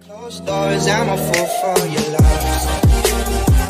Closed doors, I'm a fool for your love.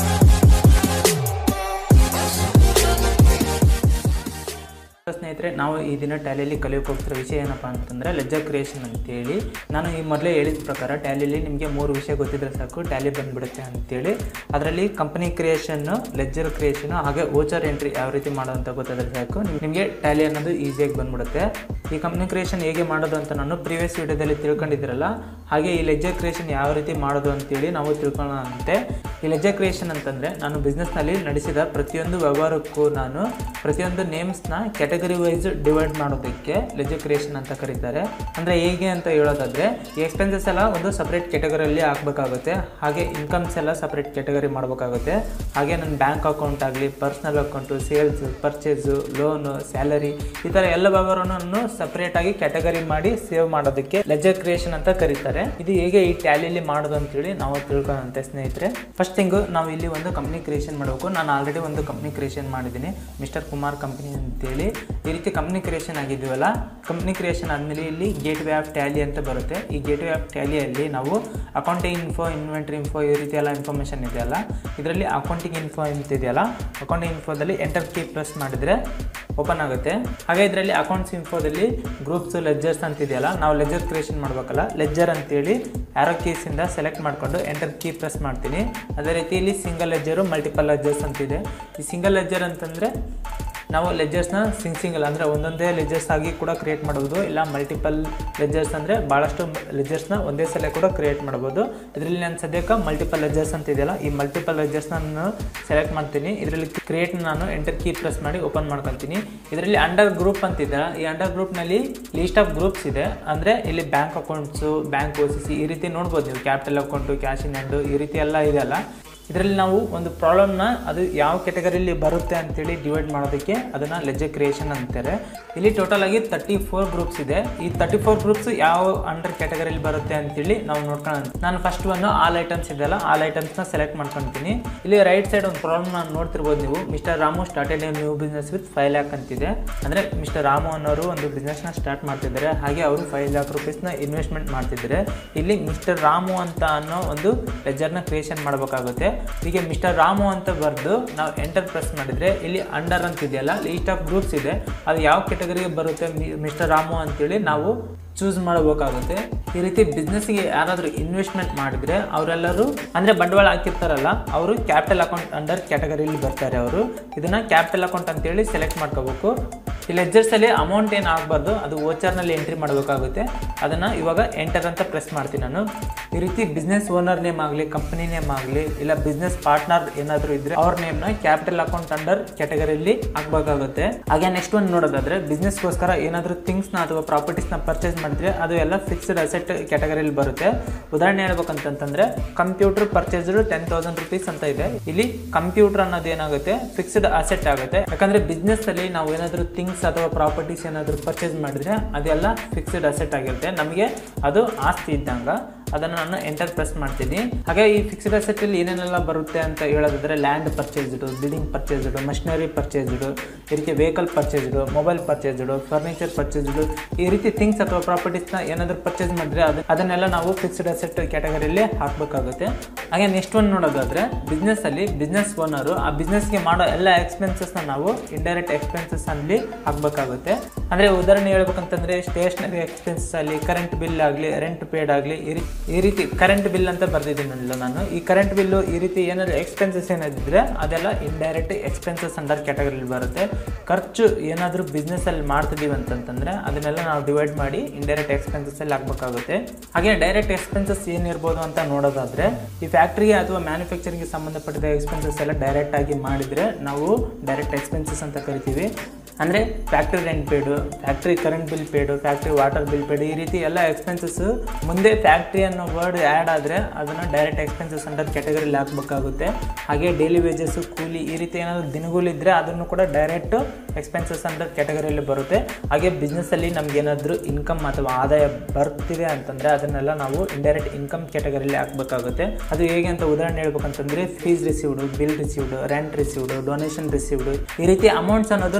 ಸ್ನೇಹಿತರೆ ನಾವು ಈ ದಿನ ಟ್ಯಾಲಿಯಲ್ಲಿ ಕಲಿಯೋಕೆ ಹೋಗ್ತಿರೋ ವಿಷಯ ಏನಪ್ಪ ಅಂತಂದರೆ ಲೆಜರ್ ಕ್ರಿಯೇಷನ್ ಅಂತೇಳಿ ನಾನು ಈ ಮೊದಲೇ ಹೇಳಿದ ಪ್ರಕಾರ ಟ್ಯಾಲಿಯಲ್ಲಿ ನಿಮಗೆ ಮೂರು ವಿಷಯ ಗೊತ್ತಿದ್ರೆ ಸಾಕು ಟ್ಯಾಲಿ ಬಂದುಬಿಡುತ್ತೆ ಅಂತೇಳಿ ಅದರಲ್ಲಿ ಕಂಪನಿ ಕ್ರಿಯೇಷನ್ನು ಲೆಜರ್ ಕ್ರಿಯೇಷನು ಹಾಗೆ ಓಚರ್ ಎಂಟ್ರಿ ಯಾವ ರೀತಿ ಮಾಡೋದು ಅಂತ ಗೊತ್ತಾದ್ರೆ ಸಾಕು ನಿಮಗೆ ಟ್ಯಾಲಿ ಅನ್ನೋದು ಈಸಿಯಾಗಿ ಬಂದ್ಬಿಡುತ್ತೆ ಈ ಕಂಪ್ನಿ ಕ್ರಿಯೇಷನ್ ಹೇಗೆ ಮಾಡೋದು ಅಂತ ನಾನು ಪ್ರೀವಿಯಸ್ ವಿಡಿಯೋದಲ್ಲಿ ತಿಳ್ಕೊಂಡಿದ್ದೀರಲ್ಲ ಹಾಗೆ ಈ ಲೆಜರ್ ಕ್ರಿಯೇಷನ್ ಯಾವ ರೀತಿ ಮಾಡೋದು ಅಂತೇಳಿ ನಾವು ತಿಳ್ಕೊಳ್ಳೋಣಂತೆ ಈ ಲೆಜರ್ ಕ್ರಿಯೇಷನ್ ಅಂತಂದರೆ ನಾನು ಬಿಸ್ನೆಸ್ನಲ್ಲಿ ನಡೆಸಿದ ಪ್ರತಿಯೊಂದು ವ್ಯವಹಾರಕ್ಕೂ ನಾನು ಪ್ರತಿಯೊಂದು ನೇಮ್ಸ್ನ ಕ್ಯಾಟಗರಿ ವೈಸ್ ಡಿವೈಡ್ ಮಾಡೋದಕ್ಕೆ ಲೆಜರ್ ಕ್ರಿಯೇಷನ್ ಅಂತ ಕರೀತಾರೆ ಅಂದರೆ ಹೇಗೆ ಅಂತ ಹೇಳೋದಾದರೆ ಈ ಎಕ್ಸ್ಪೆನ್ಸಸ್ ಎಲ್ಲ ಒಂದು ಸಪ್ರೇಟ್ ಕ್ಯಾಟಗರಿಯಲ್ಲಿ ಹಾಕಬೇಕಾಗುತ್ತೆ ಹಾಗೆ ಇನ್ಕಮ್ಸ್ ಎಲ್ಲ ಸಪ್ರೇಟ್ ಕ್ಯಾಟಗರಿ ಮಾಡಬೇಕಾಗುತ್ತೆ ಹಾಗೆ ನನ್ನ ಬ್ಯಾಂಕ್ ಅಕೌಂಟ್ ಆಗಲಿ personal account sales purchase loan salary ಈ ಥರ ಎಲ್ಲ ವ್ಯವಹಾರವನ್ನು ಸಪ್ರೇಟಾಗಿ ಕ್ಯಾಟಗರಿ ಮಾಡಿ ಸೇವ್ ಮಾಡೋದಕ್ಕೆ ಲೆಜರ್ ಕ್ರಿಯೇಷನ್ ಅಂತ ಕರೀತಾರೆ ಇದು ಹೇಗೆ ಈ ಟ್ಯಾಲಿಯಲ್ಲಿ ಮಾಡೋದು ಅಂತೇಳಿ ನಾವು ತಿಳ್ಕೊಳ್ಳೋಂತೆ ಸ್ನೇಹಿತರೆ ಫಸ್ಟ್ ಥಿಂಗು ನಾವು ಇಲ್ಲಿ ಒಂದು ಕಂಪ್ನಿ ಕ್ರಿಯೇಷನ್ ಮಾಡಬೇಕು ನಾನು ಆಲ್ರೆಡಿ ಒಂದು ಕಂಪ್ನಿ ಕ್ರಿಯೇಷನ್ ಮಾಡಿದ್ದೀನಿ ಮಿಸ್ಟರ್ ಕುಮಾರ್ ಕಂಪ್ನಿ ಅಂತೇಳಿ ಈ ರೀತಿ ಕಂಪ್ನಿ ಕ್ರಿಯೇಷನ್ ಆಗಿದ್ದೀವಲ್ಲ ಕಂಪ್ನಿ ಕ್ರಿಯೇಷನ್ ಆದಮೇಲೆ ಇಲ್ಲಿ ಗೇಟ್ ವೇ ಆಫ್ ಟ್ಯಾಲಿ ಅಂತ ಬರುತ್ತೆ ಈ ಗೇಟ್ ವೇ ಆಫ್ ಟ್ಯಾಲಿಯಲ್ಲಿ ನಾವು ಅಕೌಂಟಿಂಗ್ ಇನ್ಫೋ ಇನ್ವೆಂಟ್ರಿ ಇನ್ಫೋ ಈ ರೀತಿ ಎಲ್ಲ ಇನ್ಫಾರ್ಮೇಷನ್ ಇದೆಯಲ್ಲ ಇದರಲ್ಲಿ ಅಕೌಂಟಿಂಗ್ ಇನ್ಫೋ ಅಂತ ಇದೆಯಲ್ಲ ಅಕೌಂಟಿಂಗ್ ಇನ್ಫೋದಲ್ಲಿ ಎಂಟರ್ ಕೀ ಪ್ರೆಸ್ ಮಾಡಿದರೆ ಓಪನ್ ಆಗುತ್ತೆ ಹಾಗೆ ಇದರಲ್ಲಿ ಅಕೌಂಟ್ಸ್ ಇನ್ಫೋದಲ್ಲಿ ಗ್ರೂಪ್ಸ್ ಲೆಜರ್ಸ್ ಅಂತ ಇದೆಯಲ್ಲ ನಾವು ಲೆಜರ್ ಕ್ರಿಯೇಷನ್ ಮಾಡಬೇಕಲ್ಲ ಲೆಜರ್ ಅಂತೇಳಿ ಆರೋ ಕೀಸಿಂದ ಸೆಲೆಕ್ಟ್ ಮಾಡಿಕೊಂಡು ಎಂಟರ್ ಕೀ ಪ್ರೆಸ್ ಮಾಡ್ತೀನಿ ಅದೇ ರೀತಿ ಇಲ್ಲಿ ಸಿಂಗಲ್ ಲೆಜರು ಮಲ್ಟಿಪಲ್ ಲೆಜರ್ಸ್ ಅಂತಿದೆ ಈ ಸಿಂಗಲ್ ಲೆಜರ್ ಅಂತಂದರೆ ನಾವು ಲೆಜರ್ಸ್ನ ಸಿಂಗ್ ಸಿಂಗಲ್ ಅಂದರೆ ಒಂದೊಂದೇ ಲೆಜರ್ಸ್ ಆಗಿ ಕೂಡ ಕ್ರಿಯೇಟ್ ಮಾಡ್ಬೋದು ಇಲ್ಲ ಮಲ್ಟಿಪಲ್ ಲೆಜರ್ಸ್ ಅಂದರೆ ಭಾಳಷ್ಟು ಲೆಜರ್ಸ್ನ ಒಂದೇ ಸಲ ಕೂಡ ಕ್ರಿಯೇಟ್ ಮಾಡ್ಬೋದು ಇದರಲ್ಲಿ ನಾನು ಸದ್ಯಕ್ಕೆ ಮಲ್ಟಿಪಲ್ ಲೆಜರ್ಸ್ ಅಂತ ಇದೆಯಲ್ಲ ಈ ಮಲ್ಟಿಪಲ್ ಲೆಜರ್ಸ್ನ ನಾನು ಸೆಲೆಕ್ಟ್ ಮಾಡ್ತೀನಿ ಇದರಲ್ಲಿ ಕ್ರಿಯೇಟ್ ನಾನು ಎಂಟರ್ ಕೀ ಪ್ರೆಸ್ ಮಾಡಿ ಓಪನ್ ಮಾಡ್ಕೊತೀನಿ ಇದರಲ್ಲಿ ಅಂಡರ್ ಗ್ರೂಪ್ ಅಂತಿದೆ ಈ ಅಂಡರ್ ಗ್ರೂಪ್ನಲ್ಲಿ ಲೀಸ್ಟ್ ಆಫ್ ಗ್ರೂಪ್ಸ್ ಇದೆ ಅಂದರೆ ಇಲ್ಲಿ bank accounts bank O C C ಈ ರೀತಿ ನೋಡ್ಬೋದು ನೀವು capital account cash in hand ಈ ರೀತಿ ಎಲ್ಲ ಇದೆಯಲ್ಲ ಇದರಲ್ಲಿ ನಾವು ಒಂದು ಪ್ರಾಬ್ಲಮ್ನ ಅದು ಯಾವ ಕೆಟಗರಿಯಲ್ಲಿ ಬರುತ್ತೆ ಅಂತೇಳಿ ಡಿವೈಡ್ ಮಾಡೋದಕ್ಕೆ ಅದನ್ನು ಲೆಜರ್ ಕ್ರಿಯೇಷನ್ ಅಂತಾರೆ ಇಲ್ಲಿ ಟೋಟಲ್ ಆಗಿ ತರ್ಟಿ ಫೋರ್ ಗ್ರೂಪ್ಸ್ ಇದೆ ಈ ತರ್ಟಿ ಫೋರ್ ಗ್ರೂಪ್ಸ್ ಯಾವ ಅಂಡರ್ ಕ್ಯಾಟಗರಿಯಲ್ಲಿ ಬರುತ್ತೆ ಅಂತೇಳಿ ನಾವು ನೋಡ್ಕೊಳ್ಳೋಣ ನಾನು ಫಸ್ಟ್ ಒಂದು ಆಲ್ ಐಟಮ್ಸ್ ಇದೆಯಲ್ಲ ಆಲ್ ಐಟಮ್ಸ್ನ ಸೆಲೆಕ್ಟ್ ಮಾಡ್ಕೊತೀನಿ ಇಲ್ಲಿ ರೈಟ್ ಸೈಡ್ ಒಂದು ಪ್ರಾಬ್ಲಮ್ ನಾನು ನೋಡ್ತಿರ್ಬೋದು ನೀವು mister Ramu started a new business with five lakh ಅಂತಿದೆ ಅಂದರೆ ಮಿಸ್ಟರ್ ರಾಮು ಅನ್ನೋರು ಒಂದು ಬಿಸ್ನೆಸ್ನ ಸ್ಟಾರ್ಟ್ ಮಾಡ್ತಿದ್ದಾರೆ ಹಾಗೆ ಅವರು ಫೈವ್ ಲ್ಯಾಕ್ ರುಪೀಸ್ನ ಇನ್ವೆಸ್ಟ್ಮೆಂಟ್ ಮಾಡ್ತಿದ್ದಾರೆ ಇಲ್ಲಿ ಮಿಸ್ಟರ್ ರಾಮು ಅಂತ ಅನ್ನೋ ಒಂದು ಲೆಜರ್ನ ಕ್ರಿಯೇಷನ್ ಮಾಡಬೇಕಾಗುತ್ತೆ ಹೀಗೆ ಮಿಸ್ಟರ್ ರಾಮು ಅಂತ ಬರೆದು ನಾವು ಎಂಟರ್ ಪ್ರೆಸ್ ಮಾಡಿದರೆ ಇಲ್ಲಿ ಅಂಡರ್ ಅಂತ ಇದೆಯಲ್ಲ ಲೀಸ್ಟ್ ಆಫ್ ಗ್ರೂಪ್ಸ್ ಇದೆ ಅದು ಯಾವ ಕೆಟಗರಿಗೆ ಬರುತ್ತೆ ಮಿಸ್ಟರ್ ರಾಮು ಅಂತೇಳಿ ನಾವು ಚೂಸ್ ಮಾಡಬೇಕಾಗುತ್ತೆ ಈ ರೀತಿ ಬಿಸ್ನೆಸ್ಗೆ ಯಾರಾದರೂ ಇನ್ವೆಸ್ಟ್ಮೆಂಟ್ ಮಾಡಿದರೆ ಅವರೆಲ್ಲರೂ ಅಂದರೆ ಬಂಡವಾಳ ಹಾಕಿರ್ತಾರಲ್ಲ ಅವರು ಕ್ಯಾಪಿಟಲ್ ಅಕೌಂಟ್ ಅಂಡರ್ ಕ್ಯಾಟಗರಿಯಲ್ಲಿ ಬರ್ತಾರೆ ಅವರು ಇದನ್ನು ಕ್ಯಾಪಿಟಲ್ ಅಕೌಂಟ್ ಅಂತೇಳಿ ಸೆಲೆಕ್ಟ್ ಮಾಡ್ಕೋಬೇಕು ಈ ಲೆಜರ್ಸಲ್ಲಿ ಅಮೌಂಟ್ ಏನು ಆಗಬಾರ್ದು ಅದು ಓಚರ್ನಲ್ಲಿ ಎಂಟ್ರಿ ಮಾಡಬೇಕಾಗುತ್ತೆ ಅದನ್ನು ಇವಾಗ ಎಂಟರ್ ಅಂತ ಪ್ರೆಸ್ ಮಾಡ್ತೀನಿ ನಾನು ಈ ರೀತಿ ಬಿಸ್ನೆಸ್ ಓನರ್ ನೇಮ್ ಆಗಲಿ ಕಂಪನಿ ನೇಮ್ ಆಗಲಿ ಇಲ್ಲ ಬಿಸ್ನೆಸ್ ಪಾರ್ಟ್ನರ್ ಏನಾದರೂ ಇದ್ದರೆ ಅವ್ರ ನೇಮ್ನ ಕ್ಯಾಪಿಟಲ್ ಅಕೌಂಟ್ ಅಂಡರ್ ಕ್ಯಾಟಗರಿಯಲ್ಲಿ ಹಾಕಬೇಕಾಗುತ್ತೆ ಹಾಗೆ ನೆಕ್ಸ್ಟ್ ಒಂದು ನೋಡೋದಾದ್ರೆ ಬಿಸ್ನೆಸ್ಗೋಸ್ಕರ ಏನಾದರೂ ಥಿಂಗ್ಸ್ನ ಅಥವಾ ಪ್ರಾಪರ್ಟೀಸ್ನ ಪರ್ಚೇಸ್ ಮಾಡಿದ್ರೆ ಅದು ಎಲ್ಲ ಫಿಕ್ಸ್ಡ್ ಅಸೆಟ್ ಕ್ಯಾಟಗರಿಯಲ್ಲಿ ಬರುತ್ತೆ ಉದಾಹರಣೆ ಹೇಳ್ಬೇಕಂತಂದ್ರೆ computer purchased ten thousand rupees ಅಂತ ಇದೆ ಇಲ್ಲಿ ಕಂಪ್ಯೂಟರ್ ಅನ್ನೋದು ಏನಾಗುತ್ತೆ ಫಿಕ್ಸ್ಡ್ ಅಸೆಟ್ ಆಗುತ್ತೆ ಯಾಕಂದ್ರೆ ಬಿಸ್ನೆಸ್ ಅಲ್ಲಿ ನಾವು ಏನಾದರೂ ಥಿಂಗ್ಸ್ ಅಥವಾ ಪ್ರಾಪರ್ಟೀಸ್ ಏನಾದರೂ ಪರ್ಚೇಸ್ ಮಾಡಿದ್ರೆ ಅದೆಲ್ಲ ಫಿಕ್ಸ್ಡ್ ಅಸೆಟ್ ಆಗಿರುತ್ತೆ ನಮಗೆ ಅದು ಆಸ್ತಿ ಇದ್ದಂಗ ಅದನ್ನು ನಾನು ಎಂಟರ್ ಪ್ರೆಸ್ ಮಾಡ್ತೀನಿ ಹಾಗೆ ಈ ಫಿಕ್ಸ್ಡ್ ಅಸೆಟಲ್ಲಿ ಏನೇನೆಲ್ಲ ಬರುತ್ತೆ ಅಂತ ಹೇಳೋದಾದ್ರೆ land purchased building purchased machinery purchased ಈ ರೀತಿ vehicle purchased mobile purchased furniture purchased ಈ ರೀತಿ ಥಿಂಗ್ಸ್ ಅಥವಾ ಪ್ರಾಪರ್ಟೀಸ್ನ ಏನಾದರೂ ಪರ್ಚೇಸ್ ಮಾಡಿದ್ರೆ ಅದು ಅದನ್ನೆಲ್ಲ ನಾವು ಫಿಕ್ಸ್ಡ್ ಅಸೆಟ್ ಕ್ಯಾಟಗರಿಯಲ್ಲಿ ಹಾಕಬೇಕಾಗುತ್ತೆ ಹಾಗೆ ನೆಕ್ಸ್ಟ್ ಒಂದು ನೋಡೋದಾದ್ರೆ ಬಿಸ್ನೆಸ್ಸಲ್ಲಿ ಬಿಸ್ನೆಸ್ ಓನರು ಆ ಬಿಸ್ನೆಸ್ಗೆ ಮಾಡೋ ಎಲ್ಲ ಎಕ್ಸ್ಪೆನ್ಸಸ್ನ ನಾವು ಇಂಡೈರೆಕ್ಟ್ ಎಕ್ಸ್ಪೆನ್ಸಸ್ ಅಲ್ಲಿ ಹಾಕಬೇಕಾಗುತ್ತೆ ಅಂದರೆ ಉದಾಹರಣೆ ಹೇಳ್ಬೇಕಂತಂದ್ರೆ ಸ್ಟೇಷನರಿ ಎಕ್ಸ್ಪೆನ್ಸಸ್ ಅಲ್ಲಿ ಕರೆಂಟ್ ಬಿಲ್ ಆಗಲಿ ರೆಂಟ್ ಪೇಡ್ ಆಗಲಿ ಈ ರೀತಿ ಈ ರೀತಿ ಕರೆಂಟ್ ಬಿಲ್ ಅಂತ ಬರ್ದಿದ್ದೀನಲ್ಲ ನಾನು ಈ ಕರೆಂಟ್ ಬಿಲ್ಲು ಈ ರೀತಿ ಏನಾದರೂ ಎಕ್ಸ್ಪೆನ್ಸಸ್ ಏನಾದಿದ್ರೆ ಅದೆಲ್ಲ ಇಂಡೈರೆಕ್ಟ್ ಎಕ್ಸ್ಪೆನ್ಸಸ್ ಅಂಡರ್ ಕ್ಯಾಟಗರಿಲಿ ಬರುತ್ತೆ ಖರ್ಚು ಏನಾದರೂ ಬಿಸ್ನೆಸ್ಸಲ್ಲಿ ಮಾಡ್ತಿದ್ದೀವಿ ಅಂತಂತಂದರೆ ಅದನ್ನೆಲ್ಲ ನಾವು ಡಿವೈಡ್ ಮಾಡಿ ಇಂಡೈರೆಕ್ಟ್ ಎಕ್ಸ್ಪೆನ್ಸಸ್ಸಲ್ಲಿ ಹಾಕಬೇಕಾಗುತ್ತೆ ಹಾಗೆ ಡೈರೆಕ್ಟ್ ಎಕ್ಸ್ಪೆನ್ಸಸ್ ಏನಿರ್ಬೋದು ಅಂತ ನೋಡೋದಾದರೆ ಈ ಫ್ಯಾಕ್ಟ್ರಿಗೆ ಅಥವಾ ಮ್ಯಾನುಫ್ಯಾಕ್ಚರಿಂಗ್ಗೆ ಸಂಬಂಧಪಟ್ಟಿದ ಎಕ್ಸ್ಪೆನ್ಸಸ್ ಎಲ್ಲ ಡೈರೆಕ್ಟ್ ಆಗಿ ಮಾಡಿದರೆ ನಾವು ಡೈರೆಕ್ಟ್ ಎಕ್ಸ್ಪೆನ್ಸಸ್ ಅಂತ ಕರಿತೀವಿ ಅಂದರೆ factory rent paid factory current bill paid factory water bill paid ಈ ರೀತಿ ಎಲ್ಲ ಎಕ್ಸ್ಪೆನ್ಸಸ್ ಮುಂದೆ ಫ್ಯಾಕ್ಟ್ರಿ ಅನ್ನೋ ವರ್ಡ್ ಆ್ಯಡ್ ಆದರೆ ಅದನ್ನು ಡೈರೆಕ್ಟ್ ಎಕ್ಸ್ಪೆನ್ಸಸ್ ಅಂಡರ್ ಕ್ಯಾಟಗರಿಲಿ ಹಾಕಬೇಕಾಗುತ್ತೆ ಹಾಗೆ ಡೈಲಿ ವೇಜಸ್ಸು ಕೂಲಿ ಈ ರೀತಿ ಏನಾದರೂ ದಿನಗೂಲಿದ್ರೆ ಅದನ್ನು ಕೂಡ ಡೈರೆಕ್ಟ್ ಎಕ್ಸ್ಪೆನ್ಸಸ್ ಅಂಡರ್ ಕ್ಯಾಟಗರಿಯಲ್ಲಿ ಬರುತ್ತೆ ಹಾಗೆ ಬಿಸ್ನೆಸ್ಸಲ್ಲಿ ನಮಗೇನಾದರೂ ಇನ್ಕಮ್ ಅಥವಾ ಆದಾಯ ಬರ್ತಿದೆ ಅಂತಂದರೆ ಅದನ್ನೆಲ್ಲ ನಾವು ಇಂಡೈರೆಕ್ಟ್ ಇನ್ಕಮ್ ಕ್ಯಾಟಗರಿಯಲ್ಲಿ ಹಾಕಬೇಕಾಗುತ್ತೆ ಅದು ಹೇಗೆ ಅಂತ ಉದಾಹರಣೆ ಹೇಳ್ಬೇಕಂತಂದರೆ fees received bill received rent received donation received ಈ ರೀತಿ ಅಮೌಂಟ್ಸ್ ಅನ್ನೋದು ನಮಗೆ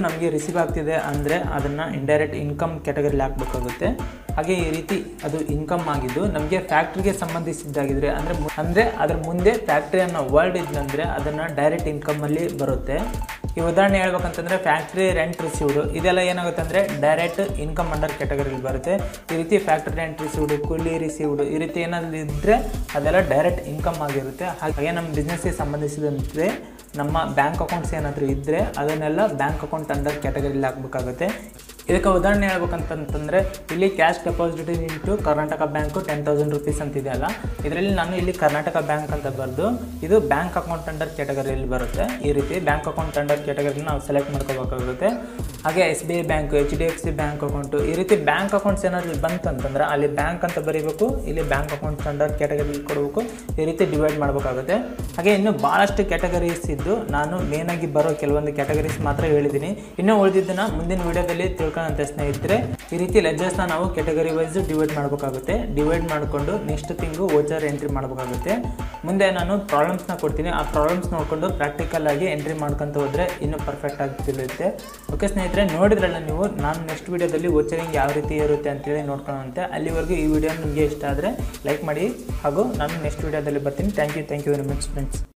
ರಿಸೀವ್ ಆಗ್ತಿದೆ ಅಂದರೆ ಅದನ್ನು ಇಂಡೈರೆಕ್ಟ್ ಇನ್ಕಮ್ ಕ್ಯಾಟಗರಿಲಿ ಹಾಕಬೇಕಾಗುತ್ತೆ ಹಾಗೆ ಈ ರೀತಿ ಅದು ಇನ್ಕಮ್ ಆಗಿದ್ದು ನಮಗೆ ಫ್ಯಾಕ್ಟ್ರಿಗೆ ಸಂಬಂಧಿಸಿದ್ದಾಗಿದ್ರೆ ಅಂದರೆ ಅಂದರೆ ಅದ್ರ ಮುಂದೆ ಫ್ಯಾಕ್ಟ್ರಿ ಅನ್ನೋ ವರ್ಡ್ ಇದ್ದಂದರೆ ಅದನ್ನು ಡೈರೆಕ್ಟ್ ಇನ್ಕಮಲ್ಲಿ ಬರುತ್ತೆ ಈ ಉದಾಹರಣೆ ಹೇಳ್ಬೇಕಂತಂದರೆ ಫ್ಯಾಕ್ಟ್ರಿ ರೆಂಟ್ ರಿಸೀವ್ಡು ಇದೆಲ್ಲ ಏನಾಗುತ್ತೆ ಅಂದರೆ ಡೈರೆಕ್ಟ್ ಇನ್ಕಮ್ ಅಂಡರ್ ಕ್ಯಾಟಗರಿಲಿ ಬರುತ್ತೆ ಈ ರೀತಿ ಫ್ಯಾಕ್ಟ್ರಿ ರೆಂಟ್ ರಿಸೀವ್ಡು ಕೂಲಿ ರಿಸೀವ್ಡು ಈ ರೀತಿ ಏನಾದ್ರು ಇದ್ದರೆ ಅದೆಲ್ಲ ಡೈರೆಕ್ಟ್ ಇನ್ಕಮ್ ಆಗಿರುತ್ತೆ ಹಾಗೆ ನಮ್ಮ ಬಿಸ್ನೆಸ್ಗೆ ಸಂಬಂಧಿಸಿದಂತೆ ನಮ್ಮ ಬ್ಯಾಂಕ್ ಅಕೌಂಟ್ಸ್ ಏನಾದರೂ ಇದ್ದರೆ ಅದನ್ನೆಲ್ಲ ಬ್ಯಾಂಕ್ ಅಕೌಂಟ್ ಅಂಡರ್ ಕ್ಯಾಟಗರಿಲಿ ಹಾಕಬೇಕಾಗುತ್ತೆ ಇದಕ್ಕೆ ಉದಾಹರಣೆ ಹೇಳ್ಬೇಕಂತಂತಂದರೆ ಇಲ್ಲಿ cash deposit into Karnataka bank ten thousand rupees ಅಂತಿದೆಯಲ್ಲ ಇದರಲ್ಲಿ ನಾನು ಇಲ್ಲಿ ಕರ್ನಾಟಕ ಬ್ಯಾಂಕ್ ಅಂತ ಬರೆದು ಇದು ಬ್ಯಾಂಕ್ ಅಕೌಂಟ್ ಅಂಡರ್ ಕ್ಯಾಟಗರಿಯಲ್ಲಿ ಬರುತ್ತೆ ಈ ರೀತಿ ಬ್ಯಾಂಕ್ ಅಕೌಂಟ್ ಅಂಡರ್ ಕ್ಯಾಟಗರಿನ ನಾವು ಸೆಲೆಕ್ಟ್ ಮಾಡ್ಕೋಬೇಕಾಗುತ್ತೆ ಹಾಗೆ S B I bank H D F C bank account ಈ ರೀತಿ ಬ್ಯಾಂಕ್ ಅಕೌಂಟ್ಸ್ ಏನಾದರೂ ಬಂತು ಅಂತಂದ್ರೆ ಅಲ್ಲಿ ಬ್ಯಾಂಕ್ ಅಂತ ಬರೀಬೇಕು ಇಲ್ಲಿ ಬ್ಯಾಂಕ್ ಅಕೌಂಟ್ಸ್ ಅಂಡರ್ ಕ್ಯಾಟಗರಿ ಕೊಡಬೇಕು ಈ ರೀತಿ ಡಿವೈಡ್ ಮಾಡಬೇಕಾಗುತ್ತೆ ಹಾಗೆ ಇನ್ನು ಭಾಳಷ್ಟು ಕ್ಯಾಟಗರೀಸ್ ಇದ್ದು ನಾನು ಮೇನಾಗಿ ಬರೋ ಕೆಲವೊಂದು ಕ್ಯಾಟಗರೀಸ್ ಮಾತ್ರ ಹೇಳಿದ್ದೀನಿ ಇನ್ನೂ ಉಳಿದಿದ್ದನ್ನು ಮುಂದಿನ ವೀಡಿಯೋದಲ್ಲಿ ತಿಳ್ಕೊಳ್ಳೋಂಥ ಸ್ನೇಹಿತರೆ ಈ ರೀತಿ ಲೆಜರ್ಸ್ನ ನಾವು ಕ್ಯಾಟಗರಿ ವೈಸ್ ಡಿವೈಡ್ ಮಾಡಬೇಕಾಗುತ್ತೆ ಡಿವೈಡ್ ಮಾಡಿಕೊಂಡು ನೆಕ್ಸ್ಟ್ ತಿಂಗು ವೋಚರ್ ಎಂಟ್ರಿ ಮಾಡಬೇಕಾಗುತ್ತೆ ಮುಂದೆ ನಾನು ಪ್ರಾಬ್ಲಮ್ಸ್ನ ಕೊಡ್ತೀನಿ ಆ ಪ್ರಾಬ್ಲಮ್ಸ್ ನೋಡಿಕೊಂಡು ಪ್ರಾಕ್ಟಿಕಲ್ ಆಗಿ ಎಂಟ್ರಿ ಮಾಡ್ಕೊತ ಹೋದರೆ ಇನ್ನೂ ಪರ್ಫೆಕ್ಟ್ ಆಗಿ ತಿಳಿಯುತ್ತೆ ಓಕೆ ಸ್ನೇಹಿತರೆ ನೋಡಿದ್ರಲ್ಲ ನೀವು ನಾನು ನೆಕ್ಸ್ಟ್ ವೀಡಿಯೋದಲ್ಲಿ ವೋಚರಿಂಗ್ ಯಾವ ರೀತಿ ಇರುತ್ತೆ ಅಂತೇಳಿ ನೋಡ್ಕೊಳ್ಳೋಂತೆ ಅಲ್ಲಿವರೆಗೂ ಈ ವಿಡಿಯೋ ನಿಮಗೆ ಇಷ್ಟ ಆದರೆ ಲೈಕ್ ಮಾಡಿ ಹಾಗೂ ನಾನು ನೆಕ್ಸ್ಟ್ ವೀಡಿಯೋದಲ್ಲಿ ಬರ್ತೀನಿ thank you thank you very much friends